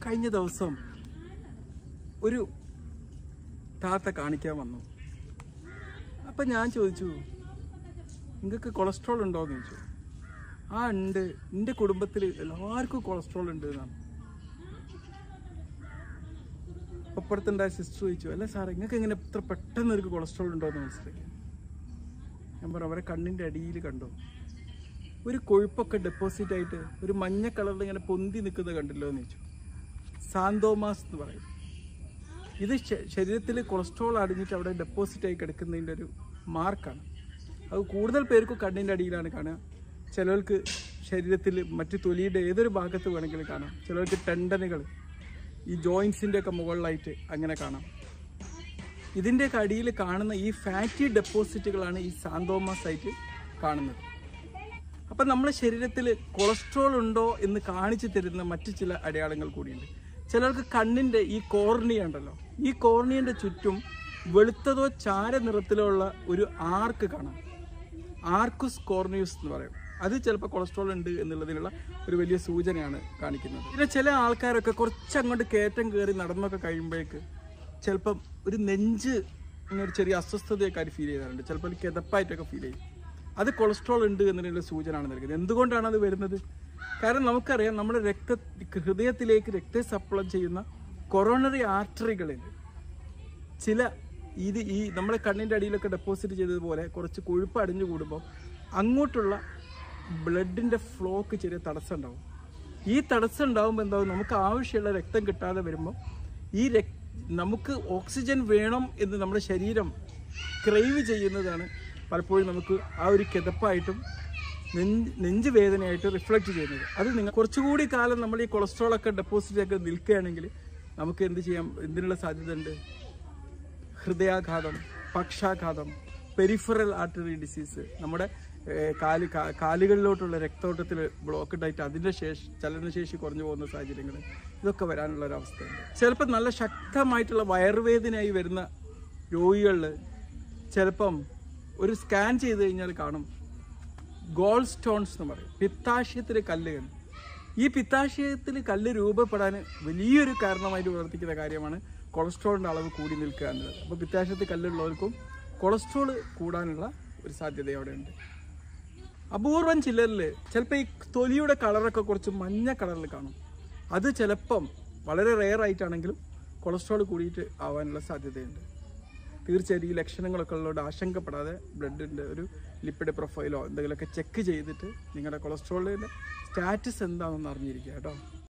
കഴിഞ്ഞ ദിവസം ഒരു താത്ത കാണിക്കാൻ വന്നു അപ്പം ഞാൻ ചോദിച്ചു നിങ്ങൾക്ക് കൊളസ്ട്രോൾ ഉണ്ടോ എന്ന് ചോദിച്ചു ആ ഉണ്ട് എൻ്റെ കുടുംബത്തിൽ എല്ലാവർക്കും കൊളസ്ട്രോൾ ഉണ്ട് എന്നാണ് അപ്പുറത്തുണ്ടായ സിസ്റ്റർ ചോദിച്ചു അല്ല സാറേ നിങ്ങൾക്ക് എങ്ങനെ ഇത്ര പെട്ടെന്ന് ഒരു കൊളസ്ട്രോൾ ഉണ്ടോ എന്ന് മനസ്സിലാക്കി ഞാൻ പറഞ്ഞു അവരെ കണ്ണിൻ്റെ അടിയിൽ കണ്ടോ ഒരു കൊഴുപ്പൊക്കെ ഡെപ്പോസിറ്റ് ആയിട്ട് ഒരു മഞ്ഞ കളറിൽ ഇങ്ങനെ പൊന്തി നിൽക്കുന്നത് കണ്ടല്ലോ എന്ന് ചോദിച്ചു സാന്തോമാസ് എന്ന് പറയും ഇത് ശരീരത്തിൽ കൊളസ്ട്രോൾ അടിഞ്ഞിട്ട് അവിടെ ഡെപ്പോസിറ്റ് ആയി കിടക്കുന്നതിൻ്റെ ഒരു മാർക്കാണ് അത് കൂടുതൽ പേർക്കും കണ്ണിൻ്റെ അടിയിലാണ് കാണുക ചിലർക്ക് ശരീരത്തിൽ മറ്റു തൊലിയുടെ ഏതൊരു ഭാഗത്ത് വേണമെങ്കിലും കാണാം ചിലർക്ക് ടെൻഡനുകൾ ഈ ജോയിൻസിൻ്റെ ഒക്കെ മുകളിലായിട്ട് അങ്ങനെ കാണാം ഇതിൻ്റെയൊക്കെ അടിയിൽ കാണുന്ന ഈ ഫാറ്റി ഡെപ്പോസിറ്റുകളാണ് ഈ സാന്തോമാസ് ആയിട്ട് കാണുന്നത് അപ്പം നമ്മുടെ ശരീരത്തിൽ കൊളസ്ട്രോൾ ഉണ്ടോ എന്ന് കാണിച്ചു തരുന്ന മറ്റു ചില അടയാളങ്ങൾ കൂടിയുണ്ട് ചിലർക്ക് കണ്ണിൻ്റെ ഈ കോർണിയ ഉണ്ടല്ലോ ഈ കോർണിയൻ്റെ ചുറ്റും വെളുത്തതോ ചാര നിറത്തിലോ ഉള്ള ഒരു ആർക്ക് കാണാം ആർക്കുസ് കോർണിയൂസ് എന്ന് പറയും അത് ചിലപ്പോൾ കൊളസ്ട്രോൾ ഉണ്ട് എന്നുള്ളതിനുള്ള ഒരു വലിയ സൂചനയാണ് കാണിക്കുന്നത് പിന്നെ ചില ആൾക്കാരൊക്കെ കുറച്ചങ്ങോട്ട് കയറ്റം കയറി നടന്നൊക്കെ കഴിയുമ്പോഴേക്ക് ചിലപ്പം ഒരു നെഞ്ച് ഇങ്ങനെ ഒരു ചെറിയ അസ്വസ്ഥതയൊക്കെ ആയിട്ട് ഫീൽ ചെയ്യാറുണ്ട് ചിലപ്പോൾ ഒരു കിതപ്പായിട്ടൊക്കെ ഫീൽ ചെയ്യും അത് കൊളസ്ട്രോൾ ഉണ്ട് എന്നതിനുള്ള സൂചനയാണ് നൽകുന്നത് എന്തുകൊണ്ടാണ് അത് വരുന്നത് കാരണം നമുക്കറിയാം നമ്മുടെ രക്ത ഹൃദയത്തിലേക്ക് രക്തം സപ്ലൈ ചെയ്യുന്ന കൊറോണറി ആർട്ടറികളിൽ ചില ഇത് ഈ നമ്മുടെ കണ്ണിൻ്റെ അടിയിലൊക്കെ ഡെപ്പോസിറ്റ് ചെയ്തതുപോലെ കുറച്ച് കൊഴുപ്പ് അടിഞ്ഞു കൂടുമ്പോൾ അങ്ങോട്ടുള്ള ബ്ലഡിൻ്റെ ഫ്ലോക്ക് ചെറിയ തടസ്സം ഉണ്ടാവും ഈ തടസ്സം ഉണ്ടാകുമ്പോൾ എന്താവും നമുക്ക് ആവശ്യമുള്ള രക്തം കിട്ടാതെ വരുമ്പോൾ ഈ രക് നമുക്ക് ഓക്സിജൻ വേണം എന്ന് നമ്മുടെ ശരീരം ക്രൈവ് ചെയ്യുന്നതാണ് പലപ്പോഴും നമുക്ക് ആ ഒരു കിതപ്പായിട്ടും നെഞ്ച് നെഞ്ച് വേദനയായിട്ട് റിഫ്ലക്റ്റ് ചെയ്യുന്നത് അത് നിങ്ങൾ കുറച്ചുകൂടി കാലം നമ്മൾ ഈ കൊളസ്ട്രോൾ ഒക്കെ ഡെപ്പോസിറ്റ് ഒക്കെ നിൽക്കുകയാണെങ്കിൽ നമുക്ക് എന്ത് ചെയ്യാം എന്തിനുള്ള സാധ്യത ഉണ്ട് ഹൃദയാഘാതം പക്ഷാഘാതം പെരിഫറൽ ആർട്ടറി ഡിസീസ് നമ്മുടെ ഏഹ്, കാല് കാ- കാലുകളിലോട്ടുള്ള രക്തോട്ടത്തിൽ ബ്ലോക്ക് ഉണ്ടായിട്ട് അതിൻ്റെ ശേഷി ചലനശേഷി കുറഞ്ഞു പോകുന്ന സാഹചര്യങ്ങൾ ഇതൊക്കെ വരാനുള്ള ഒരു അവസ്ഥയുണ്ട് ചിലപ്പോൾ നല്ല ശക്തമായിട്ടുള്ള വയറുവേദനയായി വരുന്ന രോഗികളിൽ ചിലപ്പം ഒരു സ്കാൻ ചെയ്ത് കഴിഞ്ഞാൽ കാണും ഗോൾ സ്റ്റോൺസ് എന്ന് പറയും പിത്താശയത്തിലെ കല്ലുകൾ ഈ പിത്താശയത്തിൽ കല്ല് രൂപപ്പെടാൻ വലിയൊരു കാരണമായിട്ട് പ്രവർത്തിക്കുന്ന കാര്യമാണ് കൊളസ്ട്രോളിൻ്റെ അളവ് കൂടി നിൽക്കുക എന്നുള്ളത് അപ്പോൾ പിത്താശയത്തിൽ കല്ലുള്ളവർക്കും കൊളസ്ട്രോൾ കൂടാനുള്ള ഒരു സാധ്യത അവിടെ ഉണ്ട് അപൂർവം ചിലരിൽ ചിലപ്പോൾ ഈ തൊലിയുടെ കളറൊക്കെ കുറച്ച് മഞ്ഞ കളറിൽ കാണും അത് ചിലപ്പം വളരെ റെയർ ആയിട്ടാണെങ്കിലും കൊളസ്ട്രോൾ കൂടിയിട്ട് ആവാനുള്ള സാധ്യതയുണ്ട് തീർച്ചയായും ഈ ലക്ഷണങ്ങളൊക്കെ ഉള്ളതുകൊണ്ട് ആശങ്കപ്പെടാതെ ബ്ലഡിൻ്റെ ഒരു ലിപ്പിഡ് പ്രൊഫൈലോ എന്തെങ്കിലുമൊക്കെ ചെക്ക് ചെയ്തിട്ട് നിങ്ങളുടെ കൊളസ്ട്രോളിൻ്റെ സ്റ്റാറ്റസ് എന്താണെന്ന് അറിഞ്ഞിരിക്കുക കേട്ടോ